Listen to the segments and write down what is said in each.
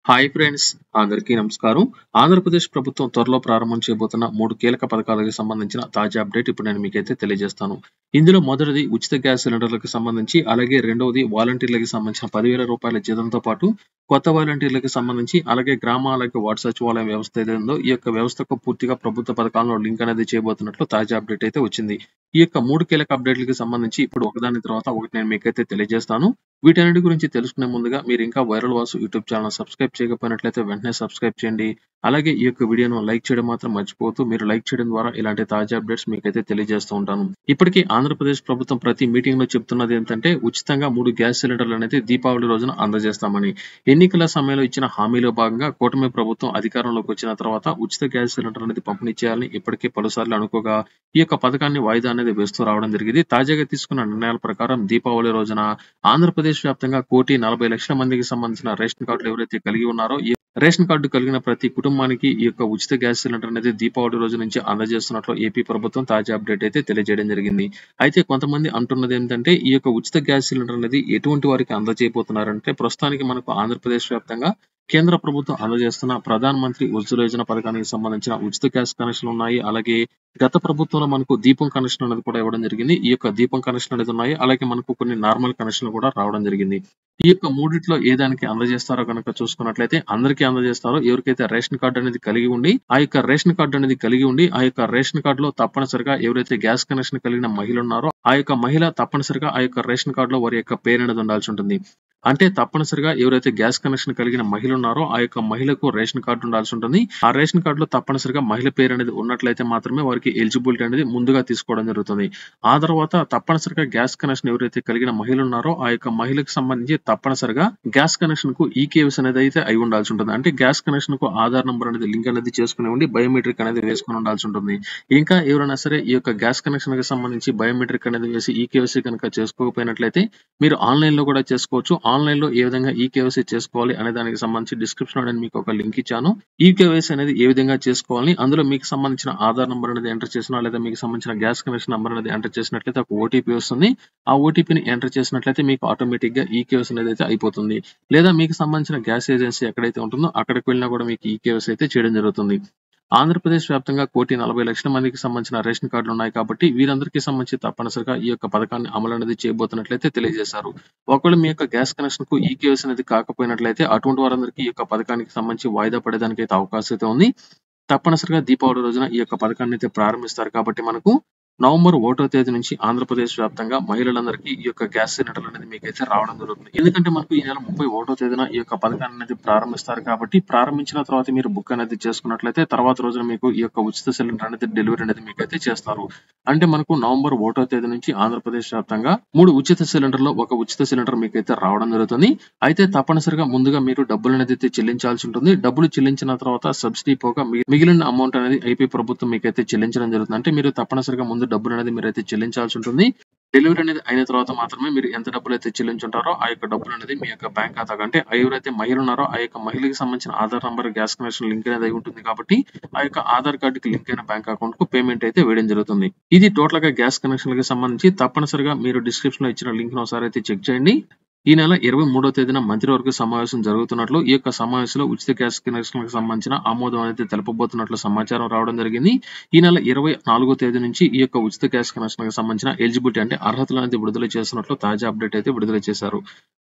hi friends అందరికీ నమస్కారం ఆంధ్రప్రదేశ్ ప్రభుత్వం త్వరలో ప్రారంభం చేయబోతున్న మూడు కీలక పథకాలకు సంబంధించిన తాజా అప్డేట్ ఇప్పుడు నేను మీకైతే తెలియజేస్తాను ఇందులో మొదటిది ఉచిత గ్యాస్ సిలిండర్లకు సంబంధించి అలాగే రెండవది వాలంటీర్లకు సంబంధించిన పదివేల రూపాయల జీతంతో పాటు కొత్త వాలంటీర్లకు సంబంధించి అలాగే గ్రామాలకు వార్డు సచివాలయం వ్యవస్థ ఏదైతే ఉందో ఈ యొక్క వ్యవస్థకు పూర్తిగా ప్రభుత్వ పథకాలను లింక్ అనేది చేయబోతున్నట్లు తాజా అప్డేట్ అయితే వచ్చింది ఈ యొక్క మూడు కీలక అప్డేట్లకు సంబంధించి ఇప్పుడు ఒకదాని తర్వాత ఒకటి నేను మీకైతే తెలియజేస్తాను వీటన్నిటి గురించి తెలుసుకునే ముందుగా మీరు ఇంకా Viral Vasu YouTube channel subscribe చేయకపోయినట్లయితే వెంటనే సబ్స్క్రైబ్ చేయండి అలాగే ఈ యొక్క వీడియోను లైక్ చేయడం మాత్రం మర్చిపోతూ మీరు లైక్ చేయడం ద్వారా ఇలాంటి తాజా అప్డేట్స్ మీకైతే తెలియజేస్తూ ఉంటాను ఇప్పటికీ ఆంధ్రప్రదేశ్ ప్రభుత్వం ప్రతి మీటింగ్ లో చెప్తున్నది ఏంటంటే ఉచితంగా మూడు గ్యాస్ సిలిండర్లు అనేది దీపావళి రోజున అందజేస్తామని ఎన్నికల సమయంలో ఇచ్చిన హామీలో భాగంగా కూటమి ప్రభుత్వం అధికారంలోకి వచ్చిన తర్వాత ఉచిత గ్యాస్ సిలిండర్ అనేది పంపిణీ చేయాలని ఇప్పటికే పలుసార్లు అనుకోగా ఈ యొక్క పథకాన్ని వాయిదా అనేది వేస్తూ రావడం జరిగింది తాజాగా తీసుకున్న నిర్ణయాల ప్రకారం దీపావళి రోజున ఆంధ్రప్రదేశ్ వ్యాప్తంగా కోటి నలభై లక్షల మందికి సంబంధించిన రేషన్ కార్డులు ఎవరైతే కలిగి ఉన్నారో ఈ రేషన్ కార్డు కలిగిన ప్రతి కుటుంబానికి ఈ యొక్క ఉచిత గ్యాస్ సిలిండర్ అనేది దీపావళి రోజు నుంచి అందజేస్తున్నట్లు ఏపీ ప్రభుత్వం తాజా అప్డేట్ అయితే తెలియజేయడం జరిగింది అయితే కొంతమంది అంటున్నది ఏంటంటే ఈ యొక్క ఉచిత గ్యాస్ సిలిండర్ అనేది ఎటువంటి వారికి అందజేయబోతున్నారంటే ప్రస్తుతానికి మనకు ఆంధ్రప్రదేశ్ వ్యాప్తంగా కేంద్ర ప్రభుత్వం అందజేస్తున్న ప్రధాన మంత్రి ఉజ్వల యోజన పథకానికి సంబంధించిన ఉచిత గ్యాస్ కనెక్షన్లు ఉన్నాయి అలాగే గత ప్రభుత్వంలో మనకు దీపం కనెక్షన్ అనేది కూడా ఇవ్వడం జరిగింది ఈ యొక్క దీపం కనెక్షన్ అనేది ఉన్నాయి అలాగే మనకు కొన్ని నార్మల్ కనెక్షన్లు కూడా రావడం జరిగింది ఈ యొక్క మూడిట్లో ఏ దానికి అందజేస్తారో కనుక చూసుకున్నట్లయితే అందరికీ అందజేస్తారో ఎవరికైతే రేషన్ కార్డు అనేది కలిగి ఉండి ఆ యొక్క రేషన్ కార్డు అనేది కలిగి ఉండి ఆ యొక్క రేషన్ కార్డులో తప్పనిసరిగా ఎవరైతే గ్యాస్ కనెక్షన్ కలిగిన మహిళ ఉన్నారో ఆ యొక్క మహిళ తప్పనిసరిగా ఆ యొక్క రేషన్ కార్డులో వారి యొక్క పేరు అనేది ఉండాల్సి ఉంటుంది అంటే తప్పనిసరిగా ఎవరైతే గ్యాస్ కనెక్షన్ కలిగిన మహిళ ఉన్నారో ఆ యొక్క మహిళకు రేషన్ కార్డు ఉండాల్సి ఉంటుంది ఆ రేషన్ కార్డులో తప్పనిసరిగా మహిళ పేరు అనేది ఉన్నట్లయితే మాత్రమే వారికి ఎలిజిబిలిటీ అనేది ముందుగా తీసుకోవడం జరుగుతుంది ఆ తర్వాత తప్పనిసరిగా గ్యాస్ కనెక్షన్ ఎవరైతే కలిగిన మహిళ ఉన్నారో ఆ యొక్క మహిళకు సంబంధించి తప్పనిసరిగా గ్యాస్ కనెక్షన్ కు ఈ కేవీస్ అనేది అయితే అయి ఉండాల్సి ఉంటుంది అంటే గ్యాస్ కనెక్షన్ కు ఆధార్ నంబర్ అనేది లింక్ అనేది చేసుకుని ఉండి బయోమెట్రిక్ అనేది వేసుకుని ఉండాల్సి ఉంటుంది ఇంకా ఎవరైనా సరే ఈ యొక్క గ్యాస్ కనెక్షన్ కి సంబంధించి బయోమెట్రిక్ అనేది వేసి ఈ కేవీసీ కనుక చేసుకోకపోయినట్లయితే మీరు ఆన్లైన్ లో కూడా చేసుకోవచ్చు ఆన్లైన్ లో ఏ విధంగా ఈ కేవైసీ చేసుకోవాలి అనే దానికి సంబంధించి డిస్క్రిప్షన్ లో నేను మీకు ఒక లింక్ ఇచ్చాను ఈ కేవైసీ అనేది ఏ విధంగా చేసుకోవాలి అందులో మీకు సంబంధించిన ఆధార్ నంబర్ అనేది ఎంటర్ చేసినా లేదా మీకు సంబంధించిన గ్యాస్ కనెక్షన్ నంబర్ అనేది ఎంటర్ చేసినట్లయితే ఒక ఓటీపీ వస్తుంది ఆ ఓటీపీని ఎంటర్ చేసినట్లయితే మీకు ఆటోమేటిక్ గా ఈ కేవైసీ అనేది అయితే అయిపోతుంది లేదా మీకు సంబంధించిన గ్యాస్ ఏజెన్సీ ఎక్కడైతే ఉంటుందో అక్కడికి వెళ్ళినా కూడా మీకు ఈ కేవైసీ అయితే చేయడం జరుగుతుంది ఆంధ్రప్రదేశ్ వ్యాప్తంగా కోటి నలభై లక్షల మందికి సంబంధించిన రేషన్ కార్డులు ఉన్నాయి కాబట్టి వీరందరికీ సంబంధించి తప్పనిసరిగా ఈ యొక్క పథకాన్ని అమలు అనేది చేయబోతున్నట్లయితే తెలియజేశారు ఒకవేళ మీ యొక్క గ్యాస్ కనెక్షన్ కు ఈ కేవైసీ అనేది కాకపోయినట్లయితే అటువంటి వారందరికీ ఈ యొక్క పథకానికి సంబంధించి వాయిదా పడేదానికి అయితే అవకాశం అయితే ఉంది తప్పనిసరిగా దీపావళి రోజున ఈ యొక్క పథకాన్ని అయితే ప్రారంభిస్తారు కాబట్టి మనకు నవంబర్ ఒకటో తేదీ నుంచి ఆంధ్రప్రదేశ్ వ్యాప్తంగా మహిళలందరికీ ఈ యొక్క గ్యాస్ సిలిండర్ అనేది మీకైతే రావడం జరుగుతుంది ఎందుకంటే మనకు ఈ నెల ముప్పై ఒకటో తేదీన ఈ యొక్క పథకాన్ని అనేది ప్రారంభిస్తారు కాబట్టి ప్రారంభించిన తర్వాత మీరు బుక్ అనేది చేసుకున్నట్లయితే తర్వాత రోజున మీకు ఈ యొక్క ఉచిత సిలిండర్ అనేది డెలివరీ అనేది మీకైతే చేస్తారు అంటే మనకు నవంబర్ ఒకటో తేదీ నుంచి ఆంధ్రప్రదేశ్ వ్యాప్తంగా మూడు ఉచిత సిలిండర్లో ఒక ఉచిత సిలిండర్ మీకైతే రావడం జరుగుతుంది అయితే తప్పనిసరిగా ముందుగా మీరు డబ్బులు అనేది అయితే చెల్లించాల్సి ఉంటుంది డబ్బులు చెల్లించిన తర్వాత సబ్సిడీ పోగా మిగి- మిగిలిన అమౌంట్ అనేది ఐపీ ప్రభుత్వం మీకైతే చెల్లించడం జరుగుతుంది అంటే మీరు తప్పనిసరిగా ముందు డబ్బులు అనేది మీరైతే చెల్లించాల్సి ఉంటుంది డెలివరీ అనేది అయిన తర్వాత మాత్రమే మీరు ఎంత డబ్బులు అయితే చెల్లించుంటారో ఆ యొక్క డబ్బులు అనేది మీ యొక్క బ్యాంక్ ఖాతా అంటే ఎవరైతే మహిళ ఉన్నారో ఆ యొక్క మహిళకి సంబంధించిన Aadhaar number gas connection link అనేది అయి ఉంటుంది కాబట్టి ఆ యొక్క ఆధార్ కార్డుకి లింక్ అయిన బ్యాంక్ అకౌంట్ కు పేమెంట్ అయితే వేయడం జరుగుతుంది ఇది టోటల్ గా గ్యాస్ కనెక్షన్ కి సంబంధించి తప్పనిసరిగా మీరు డిస్క్రిప్షన్ లో ఇచ్చిన లింక్ ను ఒకసారి అయితే చెక్ చేయండి ఈ నెల ఇరవై మూడో తేదీన మంత్రివర్గ సమావేశం జరుగుతున్నట్లు ఈ యొక్క సమావేశంలో ఉచిత గ్యాస్ కనెక్షన్ కి సంబంధించిన ఆమోదం అనేది తెలపబోతున్నట్లు సమాచారం రావడం జరిగింది ఈ నెల ఇరవై నాలుగో తేదీ నుంచి ఈ యొక్క ఉచిత గ్యాస్ కనెక్షన్ కి సంబంధించిన ఎలిజిబిలిటీ అంటే అర్హతలు అనేది విడుదల చేస్తున్నట్లు తాజా అప్డేట్ అయితే విడుదల చేశారు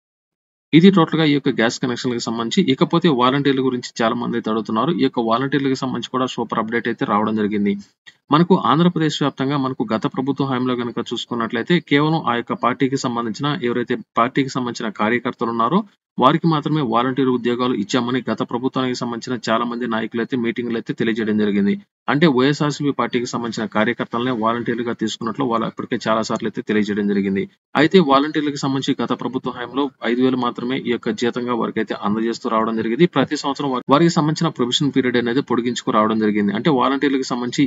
ఇది టోటల్ గా ఈ యొక్క గ్యాస్ కనెక్షన్ కి సంబంధించి ఇకపోతే వాలంటీర్ల గురించి చాలా మంది అయితే అడుగుతున్నారు ఈ యొక్క వాలంటీర్లకు సంబంధించి కూడా సూపర్ అప్డేట్ అయితే రావడం జరిగింది మనకు ఆంధ్రప్రదేశ్ వ్యాప్తంగా మనకు గత ప్రభుత్వ హయాంలో కనుక చూసుకున్నట్లయితే కేవలం ఆ యొక్క పార్టీకి సంబంధించిన ఎవరైతే పార్టీకి సంబంధించిన కార్యకర్తలు ఉన్నారో వారికి మాత్రమే వాలంటీర్ ఉద్యోగాలు ఇచ్చామని గత ప్రభుత్వానికి సంబంధించిన చాలా మంది నాయకులు అయితే మీటింగ్లు అయితే తెలియజేయడం జరిగింది అంటే వైఎస్ఆర్సీపీ పార్టీకి సంబంధించిన కార్యకర్తలనే వాలంటీర్లుగా తీసుకున్నట్లు వాళ్ళు ఇప్పటికే చాలా సార్లు అయితే తెలియజేయడం జరిగింది అయితే వాలంటీర్లకు సంబంధించి గత ప్రభుత్వ హయాంలో ఐదు వేలు మాత్రమే ఈ యొక్క జీతంగా వారికి అయితే అందజేస్తూ రావడం జరిగింది ప్రతి సంవత్సరం వారి- వారికి సంబంధించిన ప్రొవిషన్ పీరియడ్ అనేది పొడిగించుకు రావడం జరిగింది అంటే వాలంటీర్లకు సంబంధించి ఎక్కడ వారిని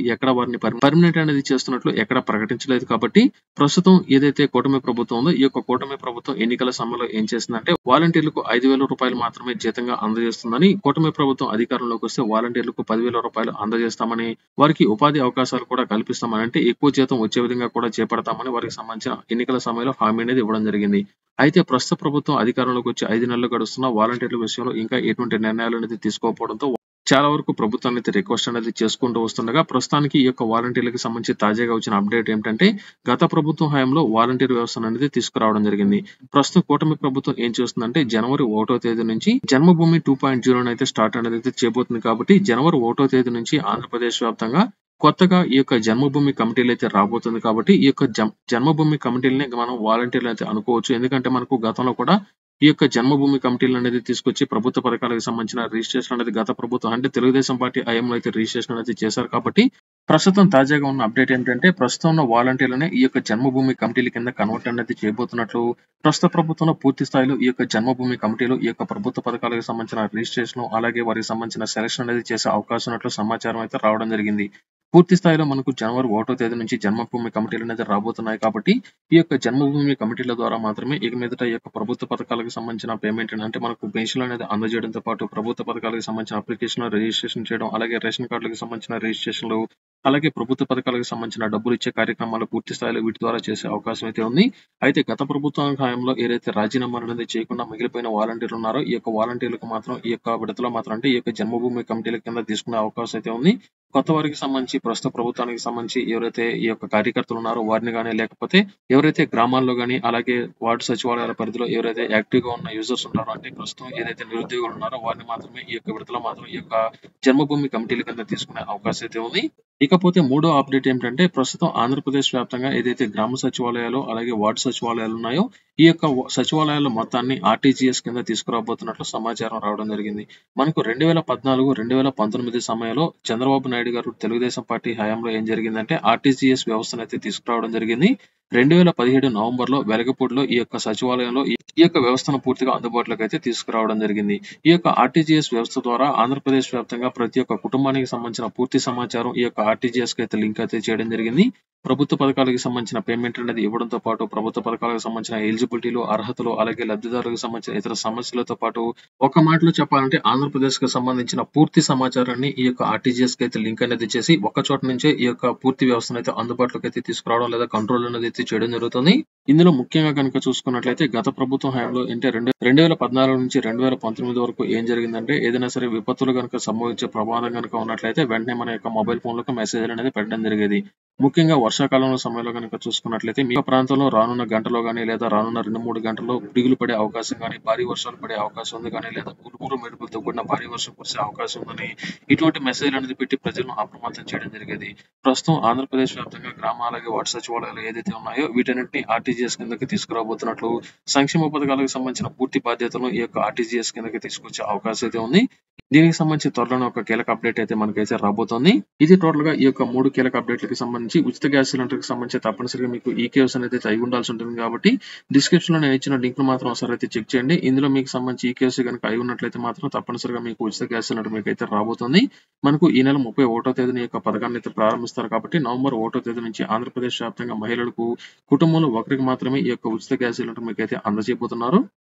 వారిని పర్మనెంట్ అనేది చేస్తున్నట్లు ఎక్కడ ప్రకటించలేదు కాబట్టి ప్రస్తుతం ఏదైతే కూటమి ప్రభుత్వం ఉందో ఈ యొక్క కూటమి ప్రభుత్వం ఎన్నికల సమయంలో ఏం చేసిందంటే వాలంటీర్లకు ఐదు వేల రూపాయలు మాత్రమే జీతంగా అందజేస్తుందని కూటమి ప్రభుత్వం అధికారంలోకి వస్తే వాలంటీర్లకు పదివేల రూపాయలు అందజేస్తామని వారికి ఉపాధి అవకాశాలు కూడా కల్పిస్తామని అంటే ఎక్కువ జీతం వచ్చే విధంగా కూడా చేపడతామని వారికి సంబంధించిన ఎన్నికల సమయంలో హామీ అనేది ఇవ్వడం జరిగింది అయితే ప్రస్తుత ప్రభుత్వం అధికారంలోకి వచ్చి ఐదు నెలలు గడుస్తున్న వాలంటీర్ల విషయంలో ఇంకా ఎటువంటి నిర్ణయాలు అనేది తీసుకోకపోవడంతో చాలా వరకు ప్రభుత్వాన్ని అయితే రిక్వెస్ట్ అనేది చేసుకుంటూ వస్తుండగా ప్రస్తుతానికి ఈ యొక్క వాలంటీర్లకు సంబంధించి తాజాగా వచ్చిన అప్డేట్ ఏంటంటే గత ప్రభుత్వం హయాంలో వాలంటీర్ వ్యవస్థను అనేది తీసుకురావడం జరిగింది ప్రస్తుతం కూటమి ప్రభుత్వం ఏం చేస్తుందంటే జనవరి ఒకటో తేదీ నుంచి జన్మభూమి టూ పాయింట్ జీరో అయితే స్టార్ట్ అనేది అయితే చేయబోతుంది కాబట్టి జనవరి ఒకటో తేదీ నుంచి ఆంధ్రప్రదేశ్ వ్యాప్తంగా కొత్తగా ఈ యొక్క జన్మభూమి కమిటీలు అయితే రాబోతుంది కాబట్టి ఈ యొక్క జన్మభూమి కమిటీలని మనం వాలంటీర్లు అయితే అనుకోవచ్చు ఎందుకంటే మనకు గతంలో కూడా ఈ యొక్క జన్మభూమి కమిటీలు అనేది తీసుకొచ్చి ప్రభుత్వ పథకాలకు సంబంధించిన రిజిస్ట్రేషన్ అనేది గత ప్రభుత్వం అంటే తెలుగుదేశం పార్టీ హయాంలో అయితే రిజిస్ట్రేషన్ అనేది చేశారు కాబట్టి ప్రస్తుతం తాజాగా ఉన్న అప్డేట్ ఏంటంటే ప్రస్తుతం ఉన్న వాలంటీర్లనే ఈ యొక్క జన్మభూమి కమిటీల కింద కన్వర్ట్ అనేది చేయబోతున్నట్లు ప్రస్తుత ప్రభుత్వంలో పూర్తి స్థాయిలో ఈ యొక్క జన్మభూమి కమిటీలు ఈ యొక్క ప్రభుత్వ పథకాలకు సంబంధించిన రిజిస్ట్రేషన్ అలాగే వారికి సంబంధించిన సెలక్షన్ అనేది చేసే అవకాశం ఉన్నట్లు సమాచారం అయితే రావడం జరిగింది పూర్తి స్థాయిలో మనకు జనవరి ఒకటో తేదీ నుంచి జన్మభూమి కమిటీలు అనేది రాబోతున్నాయి కాబట్టి ఈ యొక్క జన్మభూమి కమిటీల ద్వారా మాత్రమే ఇక మీదట ఈ యొక్క ప్రభుత్వ పథకాలకు సంబంధించిన పేమెంట్ అంటే మనకు పెన్షన్ అనేది అందజేయడంతో పాటు ప్రభుత్వ పథకాలకు సంబంధించిన అప్లికేషన్ రిజిస్ట్రేషన్ చేయడం అలాగే రేషన్ కార్డులకు సంబంధించిన రిజిస్ట్రేషన్లు అలాగే ప్రభుత్వ పథకాలకు సంబంధించిన డబ్బులు ఇచ్చే కార్యక్రమాలు పూర్తి స్థాయిలో వీటి ద్వారా చేసే అవకాశం అయితే ఉంది అయితే గత ప్రభుత్వం హయాంలో ఏదైతే రాజీనామాలు అనేది చేయకుండా మిగిలిపోయిన వాలంటీర్లు ఉన్నారో ఈ యొక్క వాలంటీర్లకు మాత్రం ఈ యొక్క విడతలో మాత్రం అంటే ఈ యొక్క జన్మభూమి కమిటీల కింద తీసుకునే అవకాశం అయితే ఉంది కొత్త వారికి సంబంధించి ప్రస్తుత ప్రభుత్వానికి సంబంధించి ఎవరైతే ఈ యొక్క కార్యకర్తలు ఉన్నారో వారిని కానీ లేకపోతే ఎవరైతే గ్రామాల్లో కానీ అలాగే వార్డు సచివాలయాల పరిధిలో ఎవరైతే యాక్టివ్ గా ఉన్న యూజర్స్ ఉన్నారో అంటే ప్రస్తుతం ఏదైతే నిరుద్యోగులు ఉన్నారో వారిని మాత్రమే ఈ యొక్క విడతలో మాత్రం ఈ యొక్క జన్మభూమి కమిటీల కింద తీసుకునే అవకాశం అయితే ఉంది ఇకపోతే మూడో అప్డేట్ ఏంటంటే ప్రస్తుతం ఆంధ్రప్రదేశ్ వ్యాప్తంగా ఏదైతే గ్రామ సచివాలయాలు అలాగే వార్డు సచివాలయాలు ఉన్నాయో ఈ యొక్క సచివాలయాల మొత్తాన్ని ఆర్టీజీఎస్ కింద తీసుకురాబోతున్నట్లు సమాచారం రావడం జరిగింది మనకు రెండు వేల పద్నాలుగు రెండు వేల పంతొమ్మిది సమయంలో చంద్రబాబు నాయుడు గారు తెలుగుదేశం పార్టీ హయాంలో ఏం జరిగిందంటే ఆర్టీజీఎస్ వ్యవస్థను అయితే తీసుకురావడం జరిగింది రెండు వేల పదిహేడు నవంబర్ లో వెలగపూడిలో ఈ యొక్క సచివాలయంలో ఈ యొక్క వ్యవస్థను పూర్తిగా అందుబాటులోకి అయితే తీసుకురావడం జరిగింది ఈ యొక్క ఆర్టీజీఎస్ వ్యవస్థ ద్వారా ఆంధ్రప్రదేశ్ వ్యాప్తంగా ప్రతి ఒక్క కుటుంబానికి సంబంధించిన పూర్తి సమాచారం ఈ యొక్క ఆర్టీజీఎస్ కి అయితే లింక్ అయితే చేయడం జరిగింది ప్రభుత్వ పథకాలకు సంబంధించిన పేమెంట్ అనేది ఇవ్వడంతో పాటు ప్రభుత్వ పథకాలకు సంబంధించిన ఎలిజిబిలిటీలు అర్హతలు అలాగే లబ్ధిదారులకు సంబంధించిన ఇతర సమస్యలతో పాటు ఒక మాటలో చెప్పాలంటే ఆంధ్రప్రదేశ్ కు సంబంధించిన పూర్తి సమాచారాన్ని ఈ యొక్క ఆర్టీజీఎస్ కి అయితే లింక్ అనేది చేసి ఒక్క చోట నుంచే ఈ యొక్క పూర్తి వ్యవస్థను అయితే అందుబాటులోకి అయితే తీసుకురావడం లేదా కంట్రోల్ అనేది అయితే చేయడం జరుగుతుంది ఇందులో ముఖ్యంగా కనుక చూసుకున్నట్లయితే గత ప్రభుత్వం హయాంలో అంటే రెండు రెండు వేల పద్నాలుగు నుంచి రెండు వేల పంతొమ్మిది వరకు ఏం జరిగిందంటే ఏదైనా సరే విపత్తులు కనుక సంభవించే ప్రమాదం కనుక ఉన్నట్లయితే వెంటనే మన యొక్క మొబైల్ ఫోన్ లకు మెసేజ్ అనేది పెట్టడం జరిగేది ముఖ్యంగా వర్షాకాలంలో సమయంలో కనుక చూసుకున్నట్లయితే మీ ప్రాంతంలో రానున్న గంటలో కానీ లేదా రానున్న రెండు మూడు గంటల్లో పిడుగులు పడే అవకాశం కానీ భారీ వర్షాలు పడే అవకాశం ఉంది కానీ లేదా ఉరుములు మెరుపులతో కూడిన భారీ వర్షం కురిసే అవకాశం ఉందని ఇటువంటి మెసేజ్ అనేది పెట్టి ప్రజలను అప్రమత్తం చేయడం జరిగేది ప్రస్తుతం ఆంధ్రప్రదేశ్ వ్యాప్తంగా గ్రామ అలాగే వార్డు సచివాలయాలు ఏదైతే ఉన్నాయో వీటన్నిటిని ఆర్టీజీఎస్ కిందకి తీసుకురాబోతున్నట్లు సంక్షేమ పథకాలకు సంబంధించిన పూర్తి బాధ్యతలను ఈ యొక్క ఆర్టీజీఎస్ కిందకి తీసుకొచ్చే అవకాశం అయితే ఉంది దీనికి సంబంధించి త్వరలోనే ఒక కీలక అప్డేట్ అయితే మనకైతే రాబోతోంది ఇది టోటల్ గా ఈ యొక్క మూడు కీలక అప్డేట్లకు సంబంధించి ఉచిత గ్యాస్ సిలిండర్ కి సంబంధించి తప్పనిసరిగా మీకు ఈ కేవ్స్ అనేది అయితే అయి ఉండాల్సి ఉంటుంది కాబట్టి డిస్క్రిప్షన్ లో నేను ఇచ్చిన లింక్ మాత్రం ఒకసారి అయితే చెక్ చేయండి ఇందులో మీకు సంబంధించి ఈ కేవ్స్ కనుక అయి ఉన్నట్లయితే మాత్రం తప్పనిసరిగా మీకు ఉచిత గ్యాస్ సిలిండర్ మీకు అయితే రాబోతుంది మనకు ఈ నెల ముప్పై ఒకటో తేదీన యొక్క పథకాన్ని అయితే ప్రారంభిస్తారు కాబట్టి నవంబర్ ఒకటో తేదీ నుంచి ఆంధ్రప్రదేశ్ వ్యాప్తంగా మహిళలకు కుటుంబంలో ఒకరికి మాత్రమే ఈ యొక్క ఉచిత గ్యాస్ సిలిండర్ మీకు అయితే అందజేయబోతున్నారు